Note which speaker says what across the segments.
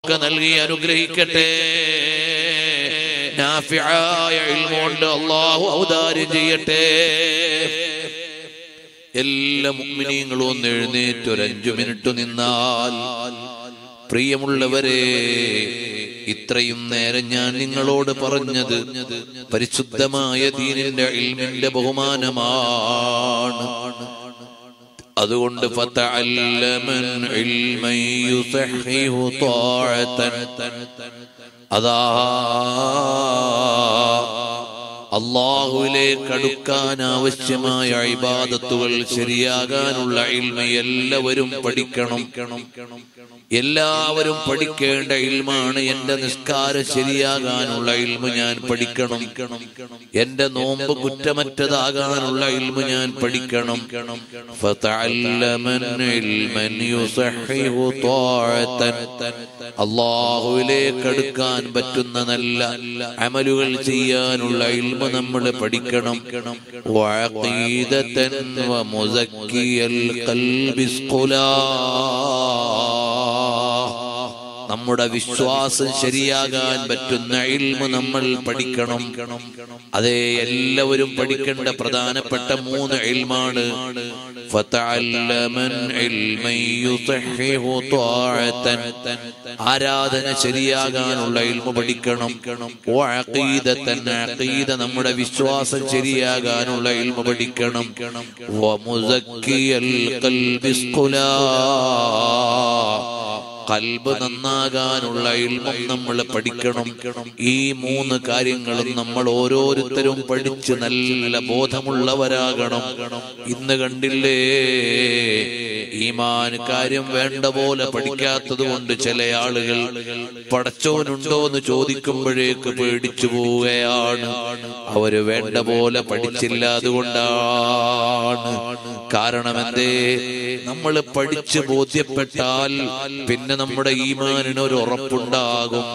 Speaker 1: നമുക്ക് നൽകി അനുഗ്രഹിക്കട്ടെ നാഫിയായ ഇൽമുകൊണ്ട് അള്ളാഹു ഔദാര്യം ചെയ്യട്ടെ എല്ലാ മുഗ്മിനീങ്ങളും ഒന്ന് എഴുന്നേറ്റ് ഒരു അഞ്ചു മിനിറ്റ് നിന്നാൽ പ്രിയമുള്ളവരെ ഇത്രയും നേരം ഞാൻ നിങ്ങളോട് പറഞ്ഞത് പരിശുദ്ധമായ ദീനിന്റെ ഇൽമിന്റെ ബഹുമാനമാണ് അതുകൊണ്ട് ഫതഅല്ലമൻ ഇൽമൻ യുസഹിഹു ത്വാഅതൻ അതാ അള്ളാഹുവിലേക്ക് അടുക്കാൻ ആവശ്യമായ ഇബാദത്തുകൾ ശരിയാകാനുള്ള ഇൽമ എല്ലാവരും പഠിക്കണം എല്ലാവരും പഠിക്കേണ്ട ഇൽമാണ് എന്റെ നിസ്കാരം ശരിയാകാനുള്ള ഇൽമ ഞാൻ പഠിക്കണം എന്റെ നോമ്പ് കുറ്റമറ്റതാകാനുള്ള ഇൽമ ഞാൻ പഠിക്കണം ഫതഅല്ലമൻ ഇൽമൻ യുസഹിഹു ത്വാഅതൻ അള്ളാഹുവിലേക്ക് അടുക്കാൻ പറ്റുന്ന നല്ല അമലുകൾ ചെയ്യാനുള്ള ഇൽമ നമ്മൾ പഠിക്കണം വഅഖീദതൻ വമുസക്കിയൽ ഖൽബി സ്ഖുലാ നമ്മുടെ വിശ്വാസം ശരിയാകാൻ പറ്റുന്ന ഇൽമ നമ്മൾ പഠിക്കണം അതേ എല്ലാവരും പഠിക്കേണ്ട പ്രധാനപ്പെട്ട മൂന്ന് ഇൽമാണ് ഫതഅല്ലമൻ ഇൽമൻ യുസഹിഹു ത്വാഅതൻ ആരാധന ശരിയാകാനുള്ള ഇൽമ പഠിക്കണം വഅഖീദതൻ അഖീദ നമ്മുടെ വിശ്വാസം ശരിയാകാനുള്ള ഇൽമ പഠിക്കണം വമുസക്കിയൽ ഖൽബി സ്ഖുലാ കൽബ് നന്നാകാനുള്ള ഇൽമം നമ്മൾ പഠിക്കണം ഈ മൂന്ന് കാര്യങ്ങളും നമ്മൾ ഓരോരുത്തരും പഠിച്ച് നല്ല ബോധമുള്ളവരാകണം ഇന്ന് കണ്ടില്ലേ ഈമാൻ കാര്യം വേണ്ട പോലെ പഠിക്കാത്തത് കൊണ്ട് ചില ആളുകൾ പടച്ചോനുണ്ടോ എന്ന് ചോദിക്കുമ്പോഴേക്ക് പേടിച്ചു പോവുകയാണ് അവര് വേണ്ട പോലെ പഠിച്ചില്ല അതുകൊണ്ടാണ് കാരണം എന്തേ നമ്മൾ പഠിച്ച് ബോധ്യപ്പെട്ടാൽ പിന്നെ നമ്മുടെ ഈമാനിന് ഒരു ഉറപ്പുണ്ടാകും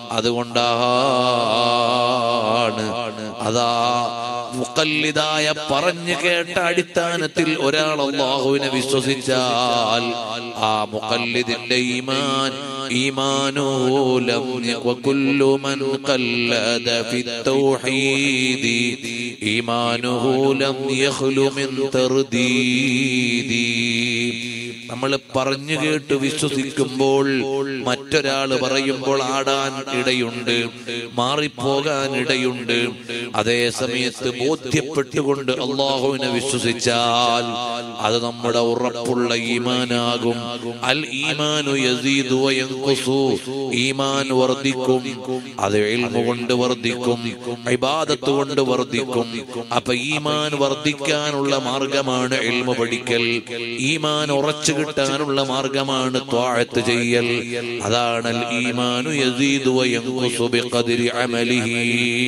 Speaker 1: അതുകൊണ്ടാണ് അതാ മുക്കല്ലിതായ പറഞ്ഞു കേട്ട അടിസ്ഥാനത്തിൽ ഒരാൾ അള്ളാഹുവിനെ വിശ്വസിച്ചാൽ ആ മുക്കല്ലിദിന്റെ ഈമാൻ ഈമാനൂലം وكل من قلد في التوحيد إيمانه لم يخل من ترديد നമ്മൾ പറഞ്ഞു കേട്ട് വിശ്വസിക്കുമ്പോൾ മറ്റൊരാള് പറയുമ്പോൾ ആടാൻ ഇടയുണ്ട് മാറിപ്പോകാൻ ഇടയുണ്ട് അതേ സമയത്ത് ബോധ്യപ്പെട്ടുകൊണ്ട് അള്ളാഹുവിനെ വിശ്വസിച്ചാൽ അത് നമ്മുടെ ഉറപ്പുള്ള ഈമാനാകും അൽ ഈമാനു യസീദു വയൻഖുസു ഈമാൻ വർദ്ധിക്കും അത് ഇൽമു കൊണ്ട് വർദ്ധിക്കും ഇബാദത്ത് കൊണ്ട് വർദ്ധിക്കും അപ്പൊ ഈമാൻ വർദ്ധിക്കാനുള്ള മാർഗമാണ് ഇൽമു പഠിക്കൽ ഈമാൻ ഉറച്ചു കിട്ടാനുള്ള മാർഗമാണ് ത്വാഴത്ത് ചെയ്യൽ അതാണ് അൽ ഈമാനു യസീദു വയൻഖുസു ബിഖദ്രി അമലിഹി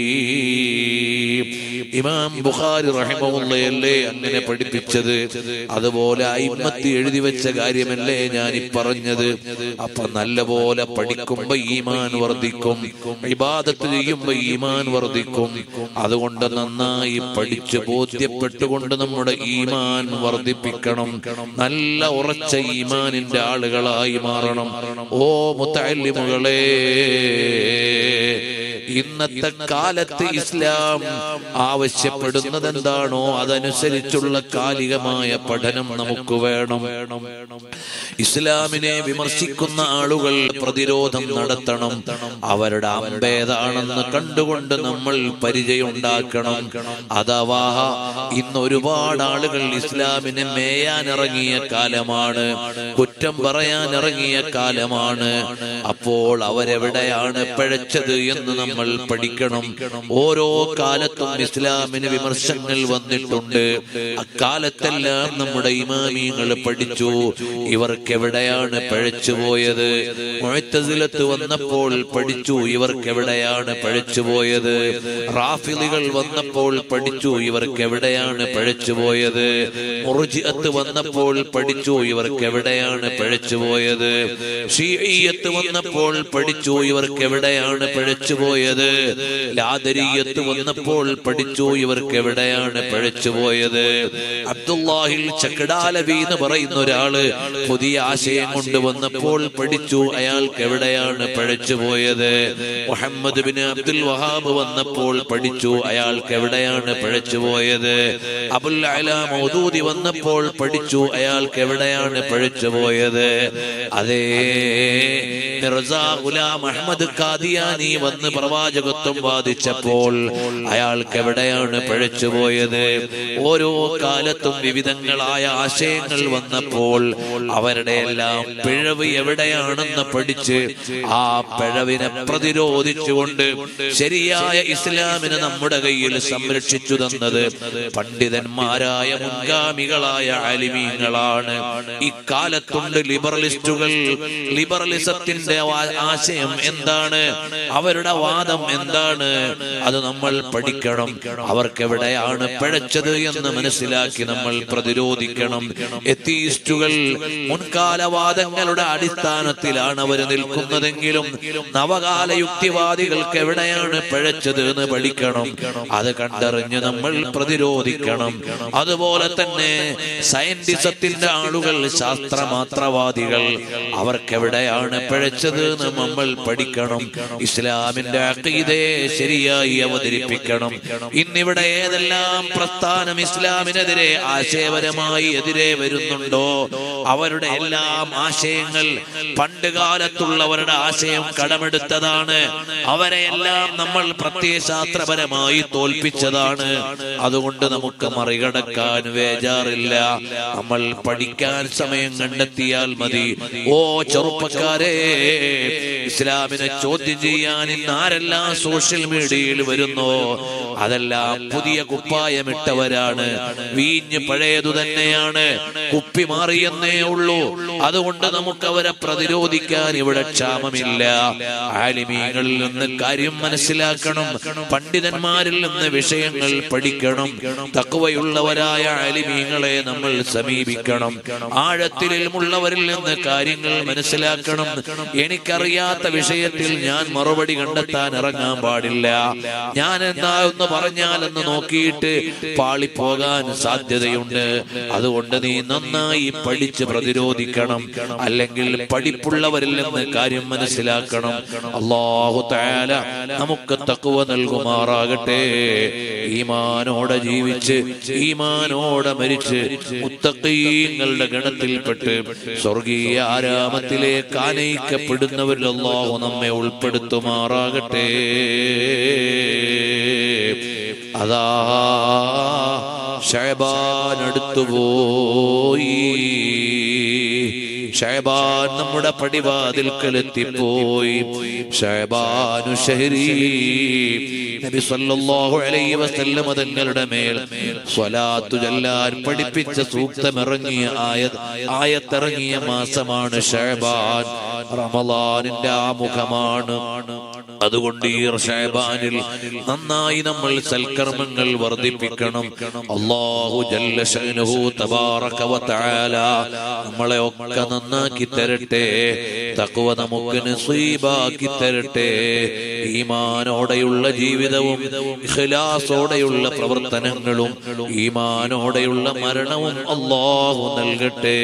Speaker 1: ഇമാം ബുഖാരി റഹിമഹുള്ളയല്ലേ അങ്ങനെ പഠിപ്പിച്ചത് അതുപോലെ അയിമത്തി എഴുതി വെച്ച കാര്യമല്ലേ ഞാൻ ഈ പറഞ്ഞത് അപ്പൊ നല്ലപോലെ പഠിക്കുമ്പോ ഈമാൻ വർദ്ധിക്കും ഇബാദത്ത് ചെയ്യുമ്പോ ഈമാൻ വർദ്ധിക്കും അതുകൊണ്ട് നന്നായി പഠിച്ച് ബോധ്യപ്പെട്ടുകൊണ്ട് നമ്മുടെ ഈമാൻ വർദ്ധിപ്പിക്കണം നല്ല ഉറച്ച ഈമാനിന്റെ ആളുകളായി മാറണം ഓ മുത്തല്ലിമുകളെ ഇന്നത്തെ കാലത്ത് ഇസ്ലാം ആവശ്യപ്പെടുന്നത് എന്താണോ അതനുസരിച്ചുള്ള കാലികമായ പഠനം നമുക്ക് വേണം ഇസ്ലാമിനെ വിമർശിക്കുന്ന ആളുകൾ പ്രതിരോധം നടത്തണം അവരുടെ അമ്പേതാണെന്ന് കണ്ടുകൊണ്ട് നമ്മൾ പരിചയമുണ്ടാക്കണം അഥവാ ഇന്ന് ഒരുപാട് ആളുകൾ ഇസ്ലാമിനെ മേയാൻ ഇറങ്ങിയ കാലമാണ് കുറ്റം പറയാൻ ഇറങ്ങിയ കാലമാണ് അപ്പോൾ അവരെവിടെയാണ് പിഴച്ചത് എന്ന് നമ്മൾ പഠിക്കണം ഓരോ കാലത്തും ഇസ്ലാമിന് വിമർശങ്ങൾ വന്നിട്ടുണ്ട് അക്കാലത്തെല്ലാം നമ്മുടെ ഇമാമിയങ്ങൾ പഠിച്ചു ഇവർക്ക് എവിടെയാണ് പഴച്ചു പോയത് മുഴത്തസിലത്ത് വന്നപ്പോൾ പഠിച്ചു ഇവർക്ക് എവിടെയാണ് പഴച്ചു പോയത് റാഫിലികൾ വന്നപ്പോൾ പഠിച്ചു ഇവർക്ക് എവിടെയാണ് പഴച്ചു പോയത് മുറുജിഅത്ത് വന്നപ്പോൾ പഠിച്ചു ഇവർക്ക് എവിടെയാണ് പഴച്ചു പോയത് ഷീയത്ത് വന്നപ്പോൾ പഠിച്ചു ഇവർക്ക് എവിടെയാണ് പഴച്ചു പോയത് പോയത് ലാദരിയത്ത് വന്നപ്പോൾ പഠിച്ചു ഇവർക്ക് എവിടെയാണ് പഴച്ചു പോയത് അബ്ദുല്ലാഹിൽ ചക്കടാലവി എന്ന് പറയുന്ന ഒരാള് പുതിയ ആശയം കൊണ്ടുവന്നപ്പോൾ പഠിച്ചു അയാൾക്ക് എവിടെയാണ് പഴച്ചു പോയത് മുഹമ്മദ് ബിൻ അബ്ദുൽ വഹാബ് വന്നപ്പോൾ പഠിച്ചു അയാൾക്ക് എവിടെയാണ് പഴച്ചു പോയത് അബുൽ അല മൗദൂദി വന്നപ്പോൾ പഠിച്ചു അയാൾക്ക് എവിടെയാണ് പഴച്ചു പോയത് അതേ മിർസ ഗുലാം അഹമ്മദ് ഖാദിയാനി വന്ന് പ്രവാചകത്വം വാദിച്ചപ്പോൾ അയാൾക്ക് എവിടെയാണ് പഴച്ചു പോയത് ഓരോ കാലത്തും വിവിധങ്ങളായ ആശയങ്ങൾ വന്നപ്പോൾ അവരുടെ എല്ലാം പിഴവ് എവിടെയാണെന്ന് പഠിച്ച് ആ പിഴവിനെ പ്രതിരോധിച്ചുകൊണ്ട് ശരിയായ ഇസ്ലാമിനെ നമ്മുടെ കയ്യിൽ സംരക്ഷിച്ചു തന്നത് പണ്ഡിതന്മാരായ മുൻഗാമികളായ അലിമീങ്ങളാണ് ഇക്കാലത്തുണ്ട് ലിബറലിസ്റ്റുകൾ ലിബറലിസത്തിന്റെ ആ- ആശയം എന്താണ് അവരുടെ വാദം എന്താണ് അത് നമ്മൾ പഠിക്കണം അവർക്ക് എവിടെയാണ് പിഴച്ചത് എന്ന് മനസ്സിലാക്കി നമ്മൾ പ്രതിരോധിക്കണം എത്തീസ്റ്റുകൾ മുൻകാലവാദങ്ങളുടെ അടിസ്ഥാനത്തിലാണ് അവർ നിൽക്കുന്നതെങ്കിലും നവകാല യുക്തിവാദികൾക്ക് എവിടെയാണ് പിഴച്ചത് എന്ന് പഠിക്കണം അത് കണ്ടറിഞ്ഞ് നമ്മൾ പ്രതിരോധിക്കണം അതുപോലെ തന്നെ സയന്റിസത്തിന്റെ ആളുകൾ ശാസ്ത്രമാത്രവാദികൾ അവർക്ക് എവിടെയാണ് പിഴച്ചത് എന്ന് നമ്മൾ പഠിക്കണം ഇസ്ലാമിന്റെ അക്കീതയെ ശരിയായി അവതരിപ്പിക്കണം ഇന്നിവിടെ ഏതെല്ലാം പ്രസ്ഥാനം ഇസ്ലാമിനെതിരെ ആശയപരമായി എതിരെ വരുന്നുണ്ടോ അവരുടെ എല്ലാം ആശയങ്ങൾ പണ്ട് കാലത്തുള്ളവരുടെ ആശയം കടമെടുത്തതാണ് അവരെ എല്ലാം നമ്മൾ പ്രത്യയശാസ്ത്രപരമായി തോൽപ്പിച്ചതാണ് അതുകൊണ്ട് നമുക്ക് മറികടക്കാൻ വേജാറില്ല നമ്മൾ പഠിക്കാൻ സമയം കണ്ടെത്തിയാൽ മതി ഓ ചെറുപ്പക്കാരെ ഇസ്ലാമിനെ ചോദ്യം ചെയ്യാൻ ഇന്ന് ആരെല്ലാം സോഷ്യൽ മീഡിയയിൽ വരുന്നോ അതെല്ലാം പുതിയ കുപ്പായമിട്ടവരാണ് വീഞ്ഞ് പഴയതു തന്നെയാണ് കുപ്പി മാറിയെന്നേ ഉള്ളൂ അതുകൊണ്ട് നമുക്ക് അവരെ പ്രതിരോധിക്കാൻ ഇവിടെ ക്ഷാമമില്ല ആലിമീങ്ങളിൽ നിന്ന് കാര്യം മനസ്സിലാക്കണം പണ്ഡിതന്മാരിൽ നിന്ന് വിഷയങ്ങൾ പഠിക്കണം തക്കവയുള്ളവരായ ആലിമീങ്ങളെ നമ്മൾ സമീപിക്കണം ആഴത്തിലുള്ളവരിൽ നിന്ന് കാര്യങ്ങൾ മനസ്സിലാക്കണം എനിക്കറിയാത്ത വിഷയത്തിൽ ഞാൻ മറുപടി കണ്ടെത്താൻ ഇറങ്ങാൻ പാടില്ല ഞാൻ എന്താ എന്ന് പറഞ്ഞാൽ എന്ന് നോക്കിയിട്ട് പാളിപ്പോകാൻ സാധ്യതയുണ്ട് അതുകൊണ്ട് നീ നന്നായി പഠിച്ച് പ്രതിരോധിക്കണം അല്ലെങ്കിൽ പഠിപ്പുള്ളവരിൽ നിന്ന് കാര്യം മനസ്സിലാക്കണം അള്ളാഹു താല നമുക്ക് തക്കുവ നൽകുമാറാകട്ടെ ഈമാനോടെ ജീവിച്ച് ഈമാനോടെ മരിച്ച് മുത്തക്കീങ്ങളുടെ ഗണത്തിൽപ്പെട്ട് സ്വർഗീയ ആരാമത്തിലേക്ക് ആനയിക്കപ്പെടുന്നവരിൽ അള്ളാഹു നമ്മെ ഉൾപ്പെടുത്തുമാറാകട്ടെ അതാ ഷഹബാൻ അടുത്തുപോയി ഷഹബാൻ നമ്മുടെ പടിവാതിൽക്കലെത്തിപ്പോയി ഷഹബാനു ഷഹരി നബി സല്ലല്ലാഹു അലൈഹി വസല്ലം തങ്ങളുടെ മേൽ സ്വലാത്തു ചൊല്ലാൻ പഠിപ്പിച്ച സൂക്തമിറങ്ങിയ ആയത് ആയത്തിറങ്ങിയ മാസമാണ് ഷഹബാൻ റമളാനിന്റെ ആമുഖമാണ് അതുകൊണ്ട് ഈ ഷഹബാനിൽ നന്നായി നമ്മൾ സൽക്കർമ്മങ്ങൾ വർദ്ധിപ്പിക്കണം അള്ളാഹു ജല്ല ശഅ്നുഹു തബാറക വ തആല നമ്മളെ ഒക്കെ നന്നാക്കി തരട്ടെ തഖ്വ നമുക്ക് നസീബാക്കി തരട്ടെ ഈമാനോടെയുള്ള ജീവിതവും ഇഖ്ലാസോടെയുള്ള പ്രവർത്തനങ്ങളും ഈമാനോടെയുള്ള മരണവും അള്ളാഹു നൽകട്ടെ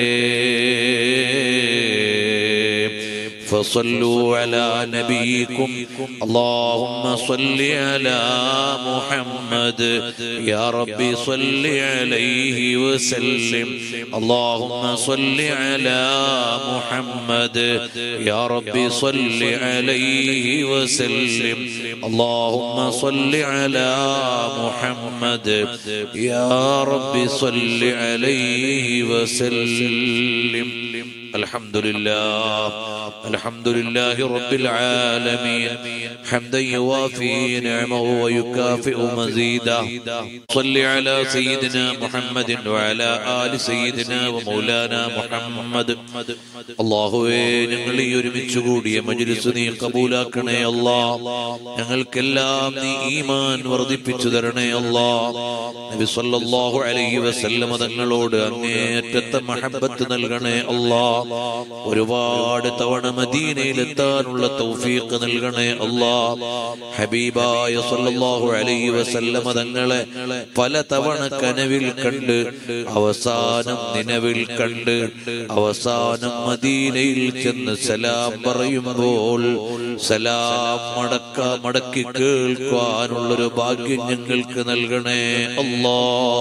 Speaker 1: فصلوا على نبيكم اللهم صل على محمد يا ربي صل عليه وسلم اللهم صل على محمد يا ربي صل عليه وسلم اللهم صل على محمد يا ربي صل عليه وسلم الحمد لله الحمد لله رب العالمين حمدا يوافي نعمه ويكافئ مزيدا صل على سيدنا محمد وعلى آل سيدنا ومولانا محمد അള്ളാഹുവേ ഞങ്ങൾ ഈ ഒരുമിച്ച് കൂടിയ മജ്ലിസ് നീ കബൂലാക്കണേ അല്ലാ ഞങ്ങൾക്കെല്ലാം നീ ഈമാൻ വർദ്ധിപ്പിച്ചു തരണേ അല്ലാ നബി സല്ലല്ലാഹു അലൈഹി വസല്ലമ തങ്ങളോട് അങ്ങേയറ്റത്തെ മഹബത്ത് നൽകണേ അല്ലാ ഒരുപാട് തവണ മദീനയിലെത്താനുള്ള തൗഫീഖ് നൽകണേ അല്ലാ ഹബീബായ സല്ലല്ലാഹു അലൈഹി വസല്ലമ തങ്ങളെ പല തവണ കനവിൽ കണ്ട് അവസാനം നിലവിൽ കണ്ട് അവസാനം മദീനയിൽ ചെന്ന് സലാം പറയുമ്പോൾ സലാം മടക്ക മടക്കി കേൾക്കുവാനുള്ളൊരു ഭാഗ്യം ഞങ്ങൾക്ക് നൽകണേ അല്ലാ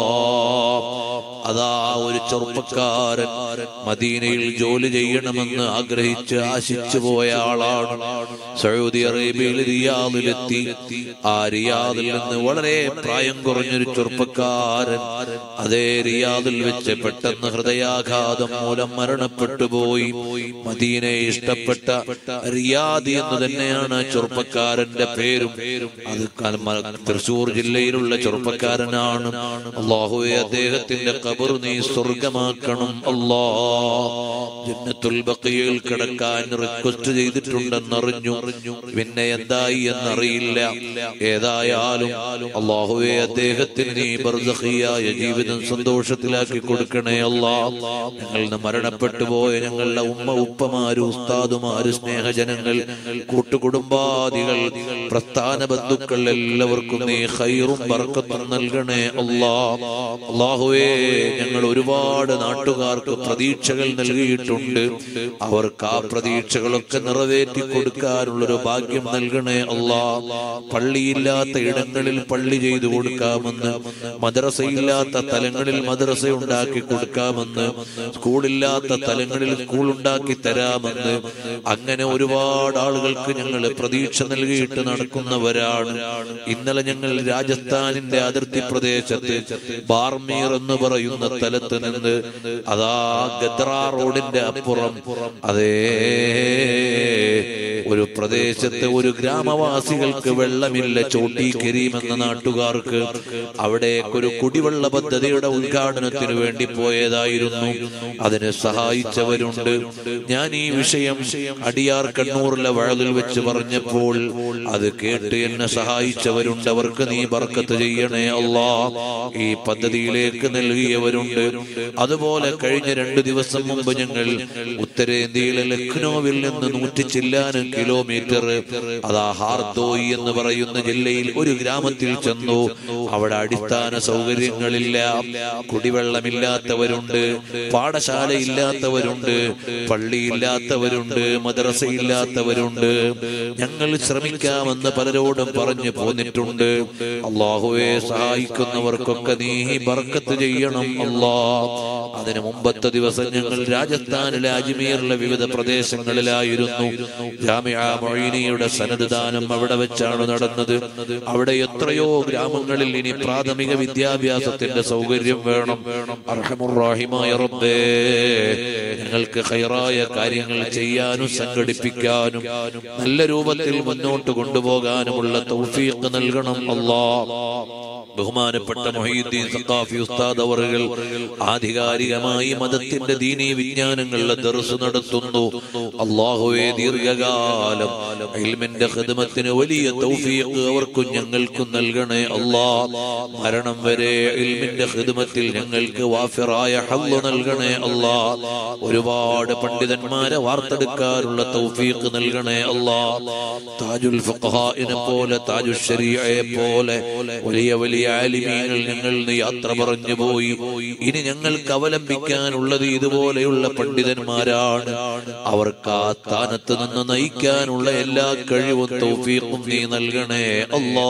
Speaker 1: അതാ ഒരു ചെറുപ്പക്കാരൻ മദീനയിൽ ജോലി ചെയ്യണമെന്ന് ആഗ്രഹിച്ച് ആശിച്ചു പോയ ആളാണ് സൗദി അറേബ്യയിൽ റിയാദിലെത്തി ആ റിയാദിൽ നിന്ന് വളരെ പ്രായം കുറഞ്ഞൊരു ചെറുപ്പക്കാരൻ അതേ റിയാദിൽ വെച്ച് പെട്ടെന്ന് ഹൃദയാഘാതം മൂലം മരണപ്പെട്ടു പോയി മദീനയെ ഇഷ്ടപ്പെട്ട റിയാദി എന്ന് തന്നെയാണ് ആ ചെറുപ്പക്കാരന്റെ പേരും അത് കൽമ- തൃശൂർ ജില്ലയിലുള്ള ചെറുപ്പക്കാരനാണ് അള്ളാഹുവെ അദ്ദേഹത്തിന്റെ ഖബർ നീ സ്വർഗമാക്കണം അല്ലാ ജന്നത്തുൽ ബഖിയയിൽ കിടക്കാൻ റിക്വസ്റ്റ് ചെയ്തിട്ടുണ്ടെന്നറിഞ്ഞു പിന്നെ എന്തായി എന്നറിയില്ല ഏതായാലും അള്ളാഹുവെ അദ്ദേഹത്തിന് നീ ബർസഖിയായ ജീവിതം സന്തോഷത്തിലാക്കി കൊടുക്കണേ അല്ലാ ഞങ്ങൾ ഇന്ന് മരണപ്പെട്ടു പോയ ഞങ്ങളുടെ ഉമ്മ ഉപ്പമാര് ഉസ്താദുമാര് സ്നേഹജനങ്ങൾ കൂട്ടുകുടുംബാദികൾ പ്രസ്ഥാന ബന്ധുക്കൾ എല്ലാവർക്കും നീ ഹൈറും ബർക്കത്തും നൽകണേ അല്ലാ അള്ളാഹുവേ ഞങ്ങൾ ഒരുപാട് നാട്ടുകാർക്ക് പ്രതീക്ഷകൾ നൽകിയിട്ടുണ്ട് അവർക്ക് ആ പ്രതീക്ഷകളൊക്കെ നിറവേറ്റി കൊടുക്കാനുള്ളൊരു ഭാഗ്യം നൽകണേ അല്ലാ പള്ളിയില്ലാത്ത ഇടങ്ങളിൽ പള്ളി ചെയ്തു കൊടുക്കാമെന്ന് മദ്രസയില്ലാത്ത തലങ്ങളിൽ മദ്രസ ഉണ്ടാക്കി കൊടുക്കാമെന്ന് സ്കൂളില്ലാത്ത തലങ്ങളിൽ സ്കൂൾ ഉണ്ടാക്കി തരാമെന്ന് അങ്ങനെ ഒരുപാട് ആളുകൾക്ക് ഞങ്ങൾ പ്രതീക്ഷ നൽകിയിട്ട് നടക്കുന്നവരാണ് ഇന്നലെ ഞങ്ങൾ രാജസ്ഥാനിന്റെ അതിർത്തി പ്രദേശത്ത് ബാർമീർ എന്ന് പറയുന്ന സ്ഥലത്ത് നിന്ന് അതാ ഗദ്ര റോഡിന്റെ അപ്പുറം അതേ ഒരു പ്രദേശത്തെ ഒരു ഗ്രാമവാസികൾക്ക് വെള്ളമില്ല ചോട്ടി കരീം എന്ന നാട്ടുകാർക്ക് അവിടേക്ക് ഒരു കുടിവെള്ള പദ്ധതിയുടെ ഉദ്ഘാടനത്തിന് വേണ്ടി പോയതായിരുന്നു അതിനെ സഹായിച്ചവരുണ്ട് ഞാൻ ഈ വിഷയം അടിയാർ കണ്ണൂരിലെ വഴലിൽ വെച്ച് പറഞ്ഞപ്പോൾ അത് കേട്ട് എന്നെ സഹായിച്ചവരുണ്ട് അവർക്ക് നീ ബർക്കത്ത് ചെയ്യണേ അല്ലാ ഈ പദ്ധതിയിലേക്ക് നൽകിയവരുണ്ട് അതുപോലെ കഴിഞ്ഞ രണ്ടു ദിവസം മുമ്പ് ഞങ്ങൾ ഉത്തരേന്ത്യയിലെ ലക്നൌവിൽ നിന്ന് നൂറ്റി ചില്ലാനും കിലോമീറ്റർ അതാ ഹാർദോയി എന്ന് പറയുന്ന ജില്ലയിൽ ഒരു ഗ്രാമത്തിൽ ചെന്നു അവിടെ അടിസ്ഥാന സൗകര്യങ്ങളില്ല കുടിവെള്ളമില്ലാത്തവരുണ്ട് പാഠശാല ഇല്ലാത്തവരുണ്ട് പള്ളിയില്ലാത്തവരുണ്ട് മദ്രസ ഇല്ലാത്തവരുണ്ട് ഞങ്ങൾ ശ്രമിക്കാമെന്ന് പലരോടും പറഞ്ഞു പോന്നിട്ടുണ്ട് അള്ളാഹുവെ സഹായിക്കുന്നവർക്കൊക്കെ നീ ബർക്കത്ത് ചെയ്യണം അല്ലാ അതിന് മുമ്പത്തെ ദിവസം ഞങ്ങൾ രാജസ്ഥാനിലെ അജ്മീറിലെ വിവിധ പ്രദേശങ്ങളിലായിരുന്നു ജാമിഅ മൊയ്നിയുടെ സനത് ദാനം അവിടെ വെച്ചാണ് നടന്നത് അവിടെ എത്രയോ ഗ്രാമങ്ങളിൽ ഇനി പ്രാഥമിക വിദ്യാഭ്യാസത്തിന്റെ സൗകര്യം വേണം അർഹമുറാഹിമായ റബ്ബേ ഞങ്ങൾക്ക് ഹൈറായ കാര്യങ്ങൾ ചെയ്യാനും സംഘടിപ്പിക്കാനും നല്ല രൂപത്തിൽ മുന്നോട്ട് കൊണ്ടുപോകാനുമുള്ള തൗഫീഖ് നൽകണം അല്ലാ ബഹുമാനപ്പെട്ട മൊഹീദ്ദീൻ സഖാഫി ഉസ്താദ് അവറുകൾ ആധികാരികമായി മതത്തിന്റെ ദീനീ വിജ്ഞാനങ്ങളുടെ ദർസ് നടത്തുന്നു അള്ളാഹുവെ ദീർഘകാലം ഇൽമിന്റെ ഖിദ്മത്തിന് വലിയ തൗഫീഖ് അവർക്കും ഞങ്ങൾക്കും നൽകണേ അല്ലാ മരണം വരെ ഇൽമിന്റെ ഖിദ്മത്തിൽ ഞങ്ങൾക്ക് വാഫിറായ ഹള്ളു നൽകണേ അല്ലാ ഒരുപാട് പണ്ഡിതന്മാരെ വാർത്തെടുക്കാനുള്ള തൗഫീഖ് നൽകണേ അല്ലാ താജുൽ ഫഖഹാഇനെ പോലെ താജുൽ ശരീഅയെ പോലെ വലിയ വലിയ ആലിമീങ്ങൾ ഞങ്ങൾ ഇന്ന് യാത്ര പറഞ്ഞു പോയി ഇനി ഞങ്ങൾക്ക് അവലംബിക്കാനുള്ളത് ഇതുപോലെയുള്ള പണ്ഡിതന്മാരാണ് അവർക്ക് ആ സ്ഥാനത്ത് നിന്ന് നയിക്കാനുള്ള എല്ലാ കഴിവും തൗഫീഖും നീ നൽകണേ അല്ലാ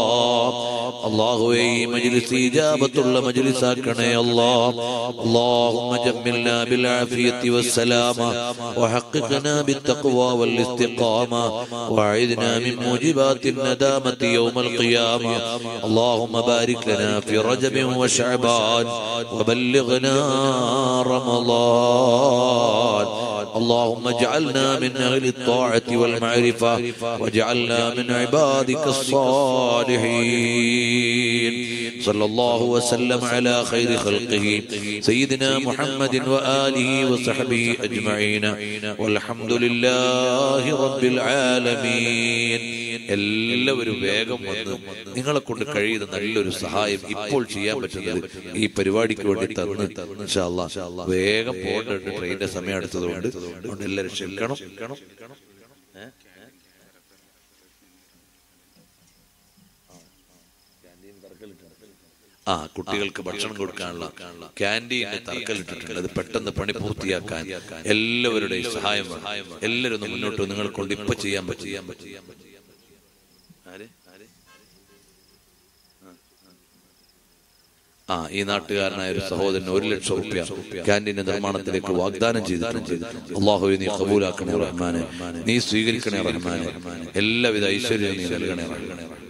Speaker 1: അള്ളാഹുവേ ഈ മജ്ലിസ് ഇജാബത്തുള്ള മജ്ലിസാക്കണേ അല്ലാ اللهم جملنا بالعافية والسلامة وحققنا بالتقوى والاستقامة وأعذنا من موجبات الندامة يوم القيامة اللهم بارك لنا في رجب وشعبان وبلغنا رمضان اللهم اجعلنا من أهل الطاعة والمعرفة واجعلنا من عبادك الصالحين صلى الله وسلم على خير خلقه سيدنا محمد وآله وصحبه أجمعين والحمد لله رب العالمين എല്ലാവരും വേഗം വന്ന് നിങ്ങളെ കൊണ്ട് കഴിയുന്ന നല്ലൊരു സഹായം ഇപ്പോൾ ചെയ്യാൻ പറ്റുന്നത് ഈ പരിപാടിക്ക് വേണ്ടി തന്ന് ഇൻഷാ അല്ലാ വേഗം പോകേണ്ടതുണ്ട് ട്രെയിനിന്റെ സമയം അടുത്തതുകൊണ്ട് അതുകൊണ്ട് എല്ലാവരും ക്ഷമിക്കണം ആ കുട്ടികൾക്ക് ഭക്ഷണം കൊടുക്കാനുള്ള ക്യാൻറ്റീന് തറക്കല്ലിട്ടിട്ടുണ്ട് അത് പെട്ടെന്ന് പണി പൂർത്തിയാക്കാൻ എല്ലാവരുടെയും സഹായം വേണം. എല്ലാവരും ഒന്ന് മുന്നോട്ട് വന്ന് നിങ്ങളെ കൊണ്ട് ഇപ്പൊ ചെയ്യാൻ പറ്റും ചെയ്യാൻ പറ്റും ചെയ്യാൻ പറ്റും ആര്? ആര്? ആ ഈ നാട്ടുകാരനായ ഒരു സഹോദരൻ ഒരു ലക്ഷം റുപ്യ ക്യാൻറ്റീന്റെ നിർമ്മാണത്തിലേക്ക് വാഗ്ദാനം ചെയ്തിട്ടുണ്ട് അള്ളാഹു നീ കബൂലാക്കണേ റഹ്മാനെ നീ സ്വീകരിക്കണേ റഹ്മാനെ എല്ലാവിധ ഐശ്വര്യവും നീ നൽകണേ റഹ്മാനെ